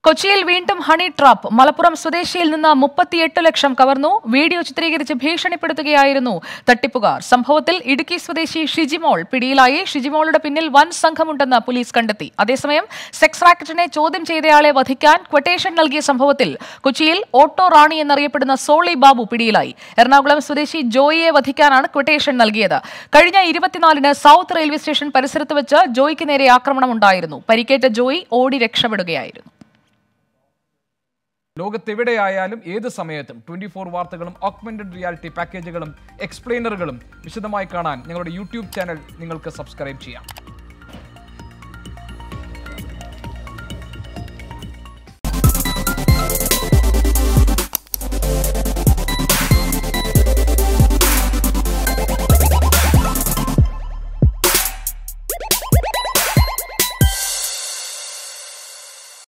കൊച്ചിയിൽ വീണ്ടും honey trap Malappuram സ്വദേശിയിൽ നിന്ന് മുപ്പത്തിയെട്ട് ലക്ഷം കവർന്നു വീഡിയോ ചിത്രീകരിച്ച് ഭീഷണിപ്പെടുത്തുകയായിരുന്നു തട്ടിപ്പുകാർ സംഭവത്തിൽ ഇടുക്കി സ്വദേശി ഷിജിമോൾ പിടിയിലായി ഷിജിമോളുടെ പിന്നിൽ വൻ സംഘമുണ്ടെന്ന് പോലീസ് കണ്ടെത്തി അതേസമയം സെക്സ് റാക്കറ്റിനെ ചോദ്യം ചെയ്തയാളെ വധിക്കാൻ ക്വട്ടേഷൻ നൽകിയ സംഭവത്തിൽ കൊച്ചിയിൽ ഓട്ടോ റാണി എന്നറിയപ്പെടുന്ന സോളി ബാബു പിടിയിലായി എറണാകുളം സ്വദേശി ജോയിയെ വധിക്കാനാണ് ക്വട്ടേഷൻ നൽകിയത് കഴിഞ്ഞ ഇരുപത്തിനാലിന് സൗത്ത് റെയിൽവേ സ്റ്റേഷൻ പരിസരത്ത് വെച്ച് ജോയിക്ക് നേരെ ആക്രമണമുണ്ടായിരുന്നു പരിക്കേറ്റ ജോയി ഓടി രക്ഷപ്പെടുകയായിരുന്നു ലോകത്തെവിടെയായാലും ഏത് സമയത്തും ട്വന്റി ഫോർ വാർത്തകളും ഓഗ്മെന്റഡ് റിയാലിറ്റി പാക്കേജുകളും എക്സ്പ്ലെയിനറുകളും വിശദമായി കാണാൻ ഞങ്ങളുടെ യൂട്യൂബ് ചാനൽ നിങ്ങൾക്ക് സബ്സ്ക്രൈബ് ചെയ്യാം